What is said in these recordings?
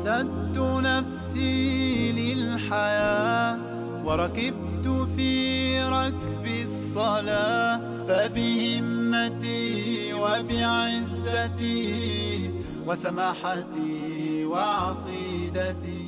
أعددت نفسي للحياة وركبت في ركب الصلاة فبهمتي وبعزتي وسماحتي وعقيدتي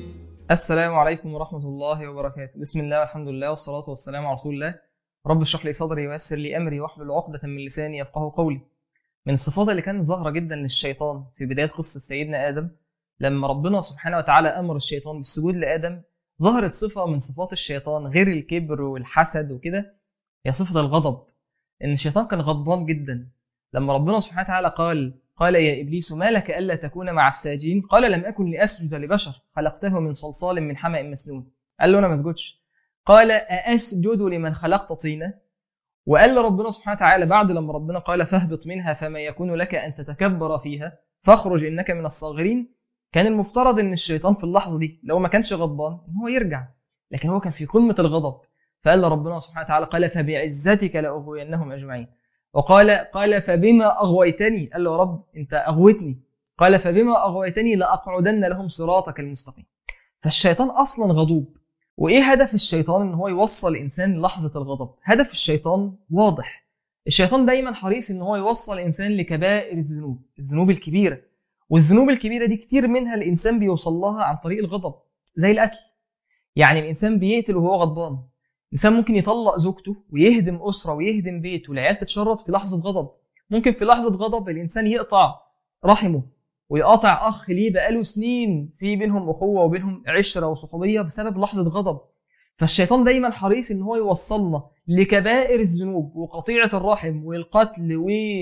السلام عليكم ورحمة الله وبركاته بسم الله والحمد لله والصلاة والسلام على رسول الله رب اشرح لي صدري ويسر لي أمري واحلل عقدة من لساني يفقه قولي من الصفات اللي كانت ظاهرة جدا للشيطان في بداية قصة سيدنا آدم لما ربنا سبحانه وتعالى أمر الشيطان بالسجود لآدم ظهرت صفة من صفات الشيطان غير الكبر والحسد وكده هي صفة الغضب إن الشيطان كان غضبان جدا لما ربنا سبحانه وتعالى قال قال يا إبليس ما لك ألا تكون مع الساجين قال لم أكن لأسجد لبشر خلقته من صلصال من حمأ مسنون قال له أنا ما اسجدش قال أأسجد لمن خلقت طينا وقال لربنا سبحانه وتعالى بعد لما ربنا قال فاهبط منها فما يكون لك أن تتكبر فيها فاخرج إنك من الصاغرين كان المفترض إن الشيطان في اللحظة دي لو ما كانش غضبان إن هو يرجع لكن هو كان في قمة الغضب فقال ربنا سبحانه وتعالى قال فبعزتك لأغوينهم أجمعين وقال قال فبما أغويتني قال له يا رب أنت أغويتني قال فبما أغويتني لأقعدن لهم صراطك المستقيم فالشيطان أصلا غضوب وإيه هدف الشيطان إن هو يوصل الإنسان للحظة الغضب هدف الشيطان واضح الشيطان دايما حريص إن هو يوصل الإنسان لكبائر الذنوب الذنوب الكبيرة والذنوب الكبيرة دي كتير منها الإنسان بيوصل لها عن طريق الغضب زي القتل يعني الإنسان بيقتل وهو غضبان الإنسان ممكن يطلق زوجته ويهدم أسرة ويهدم بيت والعيال تتشرد في لحظة غضب ممكن في لحظة غضب الإنسان يقطع رحمه ويقاطع أخ ليه بقاله سنين في بينهم أخوة وبينهم عشرة وصحوبية بسبب لحظة غضب فالشيطان دايما حريص إن هو يوصلنا لكبائر الذنوب وقطيعة الرحم والقتل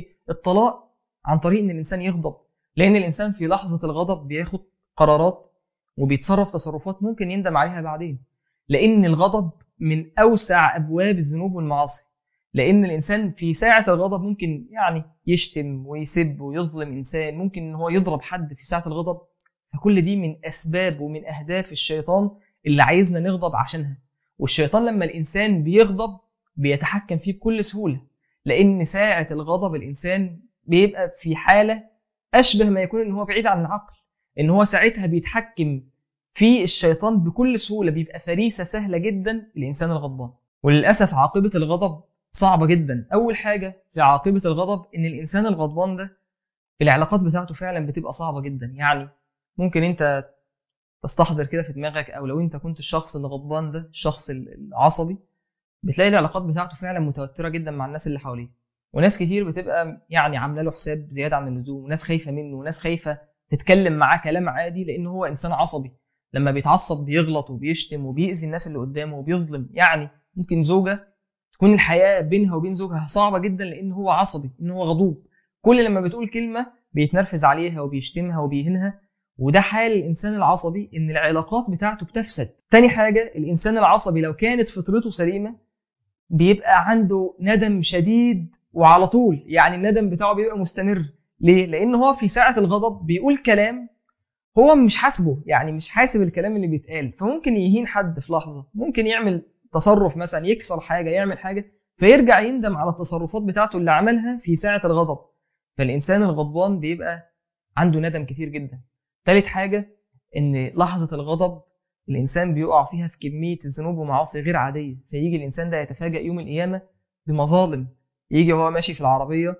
والطلاق عن طريق إن الإنسان يغضب لأن الإنسان في لحظة الغضب بياخد قرارات وبيتصرف تصرفات ممكن يندم عليها بعدين لأن الغضب من أوسع أبواب الذنوب والمعاصي لأن الإنسان في ساعة الغضب ممكن يعني يشتم ويسب ويظلم إنسان ممكن إن هو يضرب حد في ساعة الغضب فكل دي من أسباب ومن أهداف الشيطان اللي عايزنا نغضب عشانها والشيطان لما الإنسان بيغضب بيتحكم فيه بكل سهولة لأن ساعة الغضب الإنسان بيبقى في حالة أشبه ما يكون إن هو بعيد عن العقل إن هو ساعتها بيتحكم في الشيطان بكل سهولة بيبقى فريسة سهلة جدا الإنسان الغضبان وللأسف عاقبة الغضب صعبة جدا أول حاجة في عاقبة الغضب إن الإنسان الغضبان ده العلاقات بتاعته فعلا بتبقى صعبة جدا يعني ممكن أنت تستحضر كده في دماغك أو لو أنت كنت الشخص اللي غضبان ده الشخص العصبي بتلاقي العلاقات بتاعته فعلا متوترة جدا مع الناس اللي حواليه وناس كتير بتبقى يعني عامله له حساب زيادة عن اللزوم وناس خايفة منه وناس خايفة تتكلم معاه كلام عادي لأن هو إنسان عصبي لما بيتعصب بيغلط وبيشتم وبيأذي الناس اللي قدامه وبيظلم يعني ممكن زوجة تكون الحياة بينها وبين زوجها صعبة جدا لأن هو عصبي إن هو غضوب كل لما بتقول كلمة بيتنرفز عليها وبيشتمها وبيهنها وده حال الإنسان العصبي إن العلاقات بتاعته بتفسد تاني حاجة الإنسان العصبي لو كانت فطرته سليمة بيبقى عنده ندم شديد وعلى طول يعني الندم بتاعه بيبقى مستمر ليه؟ لأن هو في ساعة الغضب بيقول كلام هو مش حاسبه يعني مش حاسب الكلام اللي بيتقال فممكن يهين حد في لحظه ممكن يعمل تصرف مثلا يكسر حاجه يعمل حاجه فيرجع يندم على التصرفات بتاعته اللي عملها في ساعه الغضب فالانسان الغضبان بيبقى عنده ندم كتير جدا ثالث حاجه ان لحظه الغضب الانسان بيقع فيها في كميه الذنوب ومعاصي غير عاديه فيجي الانسان ده يتفاجئ يوم القيامه بمظالم يجي وهو ماشي في العربيه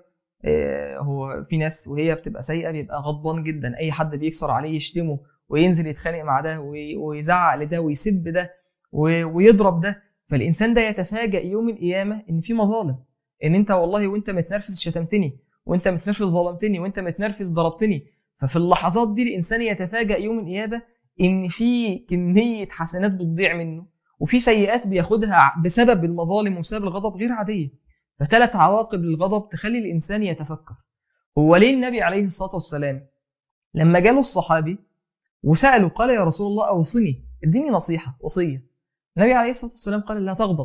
هو في ناس وهي بتبقى سيئه بيبقى غضبان جدا اي حد بيكسر عليه يشتمه وينزل يتخانق مع ده ويزعق لده ويسب ده ويضرب ده فالانسان ده يتفاجئ يوم القيامه ان في مظالم ان انت والله وانت متنرفز شتمتني وانت متنرفز ظلمتني وانت متنرفز ضربتني ففي اللحظات دي الانسان يتفاجئ يوم القيامه ان في كميه حسنات بتضيع منه وفي سيئات بياخدها بسبب المظالم وبسبب الغضب غير عاديه فثلاث عواقب للغضب تخلي الإنسان يتفكر هو ليه النبي عليه الصلاة والسلام لما جاله الصحابي وسأله قال يا رسول الله أوصني اديني نصيحة وصية النبي عليه الصلاة والسلام قال لا تغضب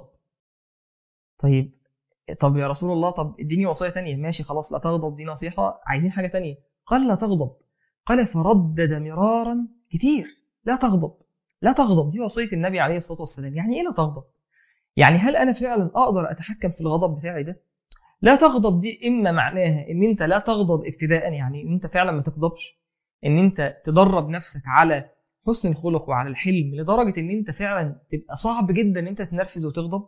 طيب طب يا رسول الله طب اديني وصية تانية ماشي خلاص لا تغضب دي نصيحة عايزين حاجة تانية قال لا تغضب قال فردد مرارا كتير لا تغضب لا تغضب دي وصية النبي عليه الصلاة والسلام يعني ايه لا تغضب يعني هل انا فعلا اقدر اتحكم في الغضب بتاعي ده لا تغضب دي اما معناها ان انت لا تغضب ابتداء يعني ان انت فعلا ما تغضبش ان انت تدرب نفسك على حسن الخلق وعلى الحلم لدرجه ان انت فعلا تبقى صعب جدا ان انت تنرفز وتغضب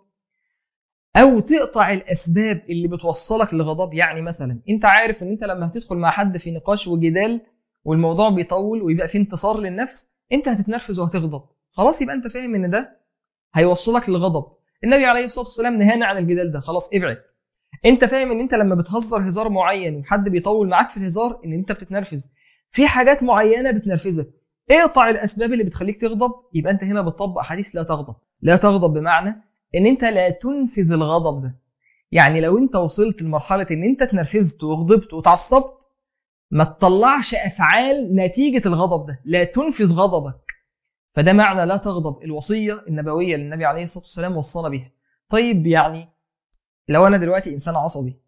او تقطع الاسباب اللي بتوصلك للغضب يعني مثلا انت عارف ان انت لما هتدخل مع حد في نقاش وجدال والموضوع بيطول ويبقى فيه انتصار للنفس انت هتتنرفز وهتغضب خلاص يبقى انت فاهم ان ده هيوصلك للغضب النبي عليه الصلاه والسلام نهانا عن الجدال ده خلاص ابعد انت فاهم ان انت لما بتهزر هزار معين وحد بيطول معاك في الهزار ان انت بتتنرفز في حاجات معينه بتنرفزك اقطع الاسباب اللي بتخليك تغضب يبقى انت هنا بتطبق حديث لا تغضب لا تغضب بمعنى ان انت لا تنفذ الغضب ده يعني لو انت وصلت لمرحله ان انت اتنرفزت وغضبت واتعصبت ما تطلعش افعال نتيجه الغضب ده لا تنفذ غضبك فده معنى لا تغضب الوصيه النبويه اللي النبي عليه الصلاه والسلام وصانا بيها طيب يعني لو انا دلوقتي انسان عصبي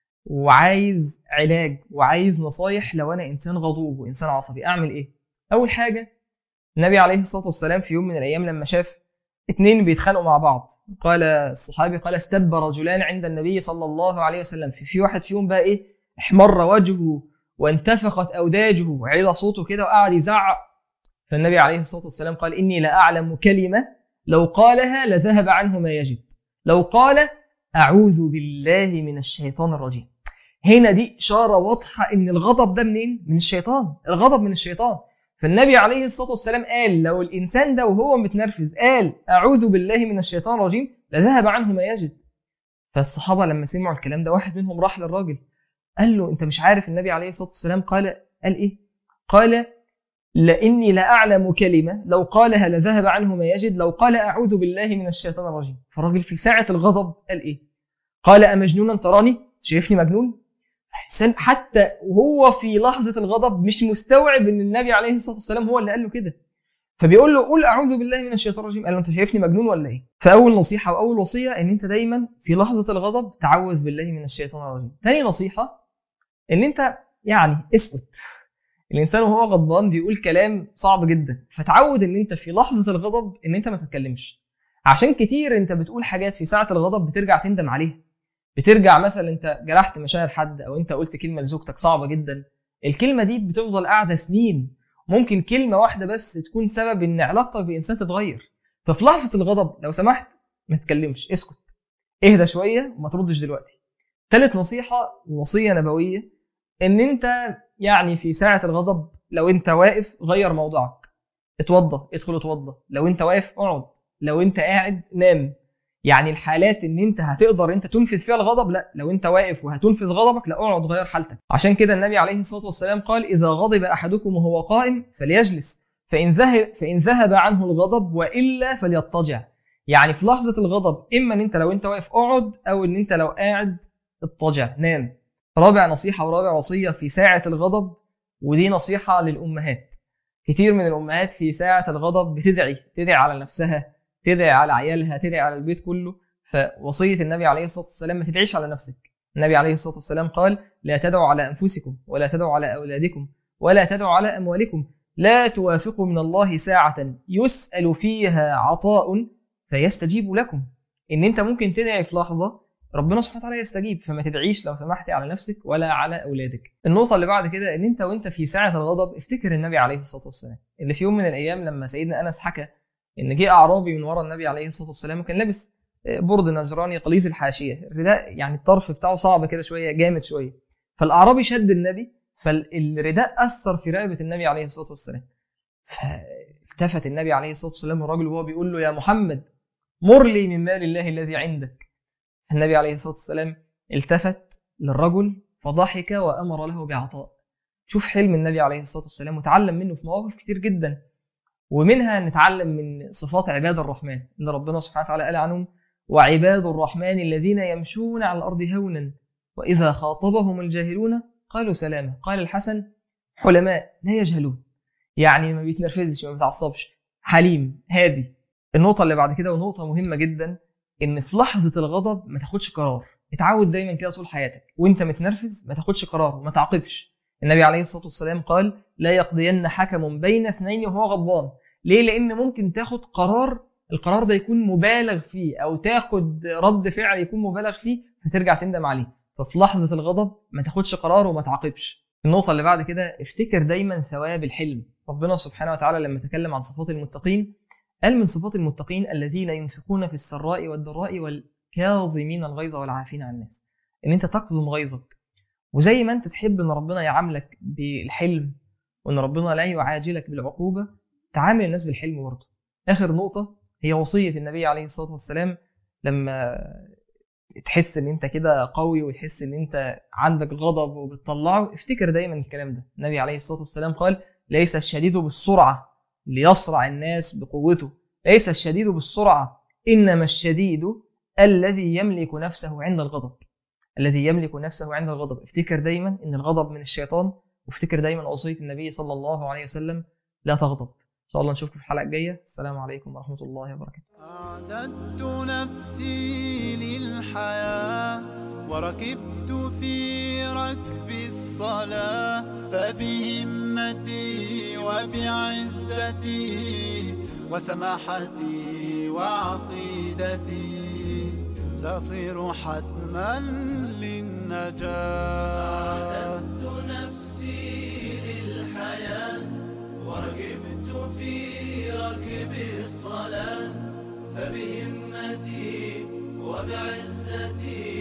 وعايز علاج وعايز نصايح لو انا انسان غضوب وانسان عصبي اعمل ايه اول حاجه النبي عليه الصلاه والسلام في يوم من الايام لما شاف اتنين بيتخانقوا مع بعض قال الصحابي قال استب رجلان عند النبي صلى الله عليه وسلم في, في واحد فيهم بقى ايه احمر وجهه وانتفخت اوداجه وعلى صوته كده وقعد يزعق فالنبي عليه الصلاه والسلام قال اني لا اعلم كلمه لو قالها لذهب عنه ما يجب لو قال اعوذ بالله من الشيطان الرجيم هنا دي اشاره واضحه ان الغضب ده منين من الشيطان الغضب من الشيطان فالنبي عليه الصلاه والسلام قال لو الانسان ده وهو متنرفز قال اعوذ بالله من الشيطان الرجيم لذهب عنه ما يجد فالصحابه لما سمعوا الكلام ده واحد منهم راح للراجل قال له انت مش عارف النبي عليه الصلاه والسلام قال قال ايه قال لاني لا اعلم كلمه لو قالها لذهب عنه ما يجد لو قال اعوذ بالله من الشيطان الرجيم فالراجل في ساعه الغضب قال ايه قال امجنونا تراني شايفني مجنون حتى وهو في لحظة الغضب مش مستوعب ان النبي عليه الصلاة والسلام هو اللي قال له كده فبيقول له قول اعوذ بالله من الشيطان الرجيم قال له انت شايفني مجنون ولا ايه فاول نصيحة واول وصية ان انت دايما في لحظة الغضب تعوذ بالله من الشيطان الرجيم ثاني نصيحة ان انت يعني اسكت الانسان وهو غضبان بيقول كلام صعب جدا فتعود ان انت في لحظة الغضب ان انت ما تتكلمش عشان كتير انت بتقول حاجات في ساعة الغضب بترجع تندم عليها بترجع مثلا انت جرحت مشاعر حد او انت قلت كلمه لزوجتك صعبه جدا الكلمه دي بتفضل قاعده سنين ممكن كلمه واحده بس تكون سبب ان علاقتك بانسان تتغير ففي لحظه الغضب لو سمحت ما تتكلمش اسكت اهدى شويه وما تردش دلوقتي ثالث نصيحه وصيه نبويه ان انت يعني في ساعه الغضب لو انت واقف غير موضعك اتوضى ادخل اتوضى لو انت واقف اقعد لو انت قاعد نام يعني الحالات ان انت هتقدر انت تنفذ فيها الغضب لا لو انت واقف وهتنفذ غضبك لا اقعد غير حالتك عشان كده النبي عليه الصلاه والسلام قال اذا غضب احدكم وهو قائم فليجلس فان ذهب فان ذهب عنه الغضب والا فليضطجع يعني في لحظه الغضب اما ان انت لو انت واقف اقعد او ان انت لو قاعد اضطجع نام رابع نصيحه ورابع وصيه في ساعه الغضب ودي نصيحه للامهات كتير من الامهات في ساعه الغضب بتدعي تدعي على نفسها تدعي على عيالها تدعي على البيت كله فوصية النبي عليه الصلاة والسلام ما تدعيش على نفسك النبي عليه الصلاة والسلام قال لا تدعوا على أنفسكم ولا تدعوا على أولادكم ولا تدعوا على أموالكم لا توافقوا من الله ساعة يسأل فيها عطاء فيستجيب لكم إن أنت ممكن تدعي في لحظة ربنا سبحانه وتعالى يستجيب فما تدعيش لو سمحت على نفسك ولا على أولادك النقطة اللي بعد كده إن أنت وأنت في ساعة الغضب افتكر النبي عليه الصلاة والسلام اللي في يوم من الأيام لما سيدنا أنس حكى ان جه اعرابي من ورا النبي عليه الصلاه والسلام وكان لابس برد نجراني قليص الحاشيه الرداء يعني الطرف بتاعه صعب كده شويه جامد شويه فالاعرابي شد النبي فالرداء اثر في رقبه النبي عليه الصلاه والسلام فالتفت النبي عليه الصلاه والسلام الراجل وهو بيقول له يا محمد مر لي من مال الله الذي عندك النبي عليه الصلاه والسلام التفت للرجل فضحك وامر له بعطاء شوف حلم النبي عليه الصلاه والسلام وتعلم منه في مواقف كتير جدا ومنها نتعلم من صفات عباد الرحمن اللي ربنا سبحانه وتعالى قال عنهم وعباد الرحمن الذين يمشون على الأرض هونا وإذا خاطبهم الجاهلون قالوا سلاما قال الحسن حلماء لا يجهلون يعني ما بيتنرفزش ما بيتعصبش حليم هادي النقطة اللي بعد كده ونقطة مهمة جدا إن في لحظة الغضب ما تاخدش قرار اتعود دايما كده طول حياتك وانت متنرفز ما تاخدش قرار وما تعاقبش النبي عليه الصلاة والسلام قال لا يقضين حكم بين اثنين وهو غضبان ليه لان ممكن تاخد قرار القرار ده يكون مبالغ فيه او تاخد رد فعل يكون مبالغ فيه فترجع تندم عليه ففي لحظة الغضب ما تاخدش قرار وما تعاقبش النقطة اللي بعد كده افتكر دايما ثواب الحلم ربنا سبحانه وتعالى لما تكلم عن صفات المتقين قال من صفات المتقين الذين ينفقون في السراء والضراء والكاظمين الغيظ والعافين عن الناس ان انت تكظم غيظك وزي ما انت تحب ان ربنا يعاملك بالحلم وان ربنا لا يعاجلك بالعقوبة تعامل الناس بالحلم برضه اخر نقطة هي وصية النبي عليه الصلاة والسلام لما تحس ان انت كده قوي وتحس ان انت عندك غضب وبتطلعه افتكر دايما الكلام ده النبي عليه الصلاة والسلام قال ليس الشديد بالسرعة ليصرع الناس بقوته ليس الشديد بالسرعة إنما الشديد الذي يملك نفسه عند الغضب الذي يملك نفسه عند الغضب افتكر دايما ان الغضب من الشيطان وافتكر دايما وصية النبي صلى الله عليه وسلم لا تغضب ان شاء الله نشوفكم في الحلقة الجاية السلام عليكم ورحمة الله وبركاته أعددت نفسي للحياة وركبت في ركب الصلاة فبهمتي وبعزتي وسماحتي وعقيدتي سأصير حتما للنجاة أعددت نفسي للحياة وركبت في ركب الصلاة فبهمتي وبعزتي